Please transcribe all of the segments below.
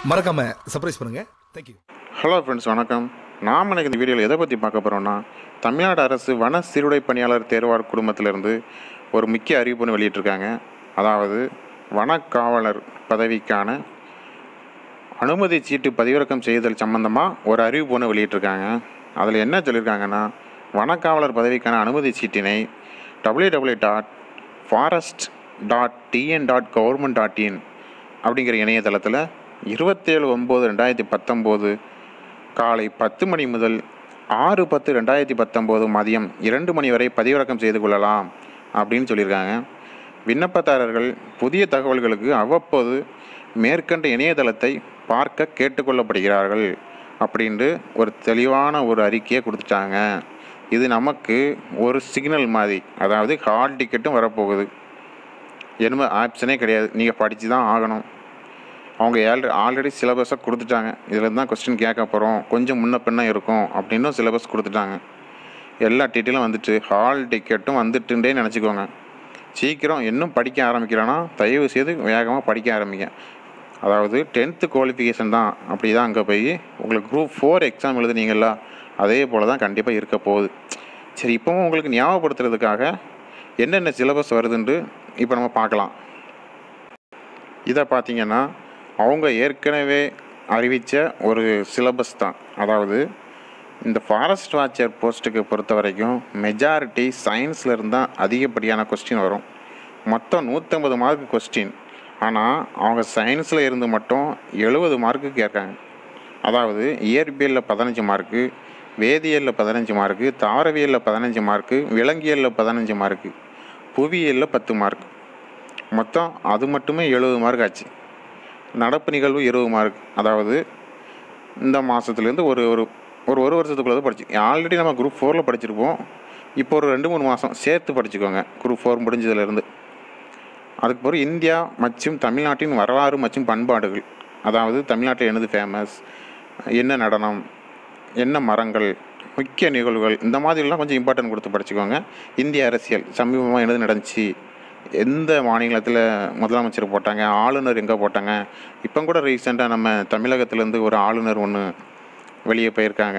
மறக்காம சர்ப்ரைஸ் பண்ணுங்க thank you hello friends வணக்கம் நாம் எனக்கு இந்த வீடியோவில் எதை பற்றி பார்க்க போகிறோம்னா தமிழ்நாடு அரசு வன சீருடை பணியாளர் தேர்வாளர் குடும்பத்திலிருந்து ஒரு முக்கிய அறிவிப்புன்னு வெளியிட்டிருக்காங்க அதாவது வனக்காவலர் பதவிக்கான அனுமதி சீட்டு பதிவிறக்கம் செய்தல் சம்பந்தமாக ஒரு அறிவிப்பு ஒன்று வெளியிட்டிருக்காங்க அதில் என்ன சொல்லியிருக்காங்கன்னா வனக்காவலர் பதவிக்கான அனுமதி சீட்டினை W W dot forest dot TN dot government dot in அப்படிங்கிற இணையதளத்தில் இருபத்தேழு ஒம்பது ரெண்டாயிரத்தி பத்தொம்போது காலை பத்து மணி முதல் ஆறு பத்து ரெண்டாயிரத்தி பத்தொம்போது மதியம் இரண்டு மணி வரை பதிவிறக்கம் செய்து கொள்ளலாம் அப்படின்னு சொல்லியிருக்காங்க விண்ணப்பதாரர்கள் புதிய தகவல்களுக்கு அவ்வப்போது மேற்கண்ட இணையதளத்தை பார்க்க கேட்டுக்கொள்ளப்படுகிறார்கள் அப்படின்ட்டு ஒரு தெளிவான ஒரு அறிக்கையை கொடுத்துட்டாங்க இது நமக்கு ஒரு சிக்னல் மாதிரி அதாவது ஹால் டிக்கெட்டும் வரப்போகுது என்னமோ ஆப்ஷனே கிடையாது நீங்கள் படித்து தான் ஆகணும் அவங்க ஏழு ஆல்ரெடி சிலபஸை கொடுத்துட்டாங்க இதில் தான் கொஸ்டின் கேட்க போகிறோம் கொஞ்சம் முன்ன பின்ன இருக்கும் அப்படின்னும் சிலபஸ் கொடுத்துட்டாங்க எல்லா டீட்டெயிலும் வந்துட்டு ஹால் டிக்கெட்டும் வந்துட்டுன்றே நினச்சிக்கோங்க சீக்கிரம் இன்னும் படிக்க ஆரம்பிக்கிறேன்னா தயவு செய்து வேகமாக படிக்க ஆரம்பிங்க அதாவது டென்த்து குவாலிஃபிகேஷன் தான் அப்படி தான் அங்கே போய் உங்களுக்கு குரூப் ஃபோர் எக்ஸாம் எழுதுனீங்களா அதே போல் தான் கண்டிப்பாக இருக்க போகுது சரி இப்போவும் உங்களுக்கு ஞாபகப்படுத்துறதுக்காக என்னென்ன சிலபஸ் வருதுன்ட்டு இப்போ நம்ம பார்க்கலாம் இதை பார்த்தீங்கன்னா அவங்க ஏற்கனவே அறிவித்த ஒரு சிலபஸ் தான் அதாவது இந்த ஃபாரஸ்ட் வாட்சர் போஸ்ட்டுக்கு பொறுத்த வரைக்கும் மெஜாரிட்டி சயின்ஸில் இருந்தால் அதிகப்படியான கொஸ்டின் வரும் மொத்தம் நூற்றம்பது மார்க் கொஸ்டின் ஆனால் அவங்க சயின்ஸில் இருந்து மட்டும் எழுபது மார்க்கு கேட்காங்க அதாவது இயற்பியலில் பதினஞ்சு மார்க்கு வேதியியலில் பதினஞ்சு மார்க்கு தாவரவியலில் பதினஞ்சு மார்க்கு விலங்கியலில் பதினஞ்சு மார்க்கு புவியியலில் பத்து மார்க் மொத்தம் அது மட்டுமே எழுபது மார்க் ஆச்சு நடப்பு நிகழ்வு இருபது மார்க் அதாவது இந்த மாதத்துலேருந்து ஒரு ஒரு ஒரு ஒரு வருஷத்துக்குள்ளே தான் படிச்சு ஆல்ரெடி நம்ம குரூப் ஃபோரில் படிச்சிருப்போம் இப்போ ஒரு ரெண்டு மூணு மாதம் சேர்த்து படிச்சுக்கோங்க குரூப் ஃபோர் முடிஞ்சதுலேருந்து அதுக்கு பிறகு இந்தியா மற்றும் தமிழ்நாட்டின் வரலாறு மற்றும் பண்பாடுகள் அதாவது தமிழ்நாட்டில் என்னது ஃபேமஸ் என்ன நடனம் என்ன மரங்கள் முக்கிய நிகழ்வுகள் இந்த மாதிரிலாம் கொஞ்சம் இம்பார்ட்டன்ட் கொடுத்து படிச்சுக்கோங்க இந்திய அரசியல் சமீபமாக என்னது நடந்துச்சு எந்த மாநிலத்தில் முதலமைச்சர் போட்டாங்க ஆளுநர் எங்கே போட்டாங்க இப்போ கூட ரீசெண்டாக நம்ம தமிழகத்துலேருந்து ஒரு ஆளுநர் ஒன்று வெளியே போயிருக்காங்க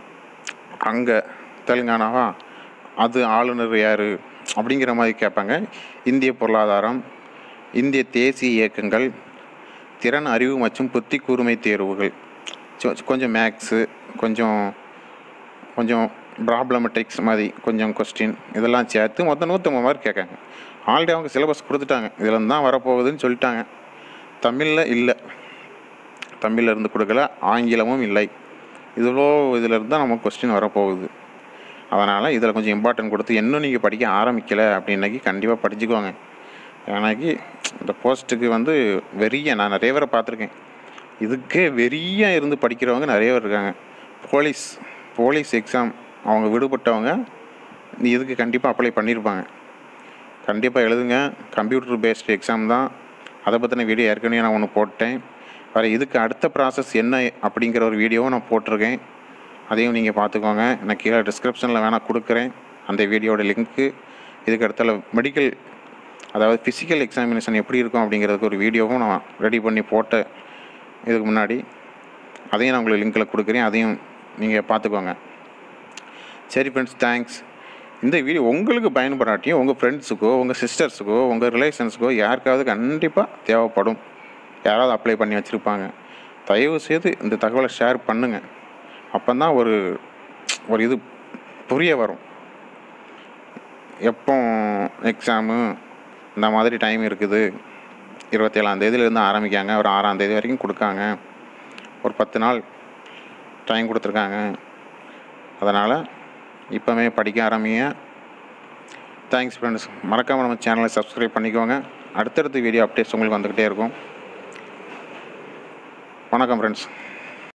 அங்கே தெலுங்கானாவா அது ஆளுநர் யார் அப்படிங்கிற மாதிரி கேட்பாங்க இந்திய பொருளாதாரம் இந்திய தேசிய இயக்கங்கள் திறன் அறிவு மற்றும் புத்தி கூர்மை தேர்வுகள் சொ- கொஞ்சம் மேக்ஸு கொஞ்சம் கொஞ்சம் ப்ராப்ளமெட்டிக்ஸ் மாதிரி கொஞ்சம் கொஸ்டின் இதெல்லாம் சேர்த்து மொத்தம் நூற்றம்பது மார்க் கேட்காங்க ஆல்ரெடி அவங்க சிலபஸ் கொடுத்துட்டாங்க இதில் தான் வரப்போகுதுன்னு சொல்லிட்டாங்க தமிழில் இல்லை தமிழில் இருந்து கொடுக்கல ஆங்கிலமும் இல்லை இவ்வளோ இதில் இருந்து தான் நமக்கு கொஸ்டின் வரப்போகுது அதனால் இதில் கொஞ்சம் இம்பார்ட்டன்ட் கொடுத்து இன்னும் நீங்கள் படிக்க ஆரம்பிக்கலை அப்படின்னாக்கி கண்டிப்பாக படிச்சுக்கோங்க எனக்கு இந்த போஸ்ட்டுக்கு வந்து வெறிய நான் நிறைய பேரை பார்த்துருக்கேன் இதுக்கே வெறியா இருந்து படிக்கிறவங்க நிறைய பேர் இருக்காங்க போலீஸ் போலீஸ் எக்ஸாம் அவங்க விடுபட்டவங்க நீ இதுக்கு கண்டிப்பாக அப்ளை பண்ணியிருப்பாங்க கண்டிப்பாக எழுதுங்க கம்ப்யூட்டர் பேஸ்டு எக்ஸாம் தான் அதை பற்றின வீடியோ ஏற்கனவே நான் ஒன்று போட்டேன் வேறு இதுக்கு அடுத்த ப்ராசஸ் என்ன அப்படிங்கிற ஒரு வீடியோவும் நான் போட்டிருக்கேன் அதையும் நீங்கள் பார்த்துக்கோங்க நான் கீழே டிஸ்கிரிப்ஷனில் வேணால் கொடுக்குறேன் அந்த வீடியோட லிங்க்கு இதுக்கு அடுத்தால மெடிக்கல் அதாவது ஃபிசிக்கல் எக்ஸாமினேஷன் எப்படி இருக்கும் அப்படிங்கிறதுக்கு ஒரு வீடியோவும் நான் ரெடி பண்ணி போட்டேன் இதுக்கு முன்னாடி அதையும் நான் உங்களுக்கு லிங்க்கில் கொடுக்குறேன் அதையும் நீங்கள் பார்த்துக்கோங்க சரி ஃப்ரெண்ட்ஸ் தேங்க்ஸ் இந்த வீடியோ உங்களுக்கு பயன்படாட்டியும் உங்கள் ஃப்ரெண்ட்ஸுக்கோ உங்கள் சிஸ்டர்ஸுக்கோ உங்கள் ரிலேஷன்ஸுக்கோ யாருக்காவது கண்டிப்பாக தேவைப்படும் யாராவது அப்ளை பண்ணி வச்சுருப்பாங்க தயவு செய்து இந்த தகவலை ஷேர் பண்ணுங்கள் அப்போ தான் ஒரு ஒரு இது புரிய வரும் எப்போ எக்ஸாமு இந்த மாதிரி டைம் இருக்குது இருபத்தேழாம் தேதியிலேருந்து ஆரம்பிக்காங்க ஒரு ஆறாம் தேதி வரைக்கும் கொடுக்காங்க ஒரு பத்து நாள் டைம் கொடுத்துருக்காங்க அதனால் இப்போவே படிக்க ஆரம்பிங்க தேங்க்ஸ் ஃப்ரெண்ட்ஸ் மறக்காமல் நம்ம சேனலை சப்ஸ்கிரைப் பண்ணிக்கோங்க அடுத்தடுத்த வீடியோ அப்டேட்ஸ் உங்களுக்கு வந்துக்கிட்டே இருக்கும் வணக்கம் ஃப்ரெண்ட்ஸ்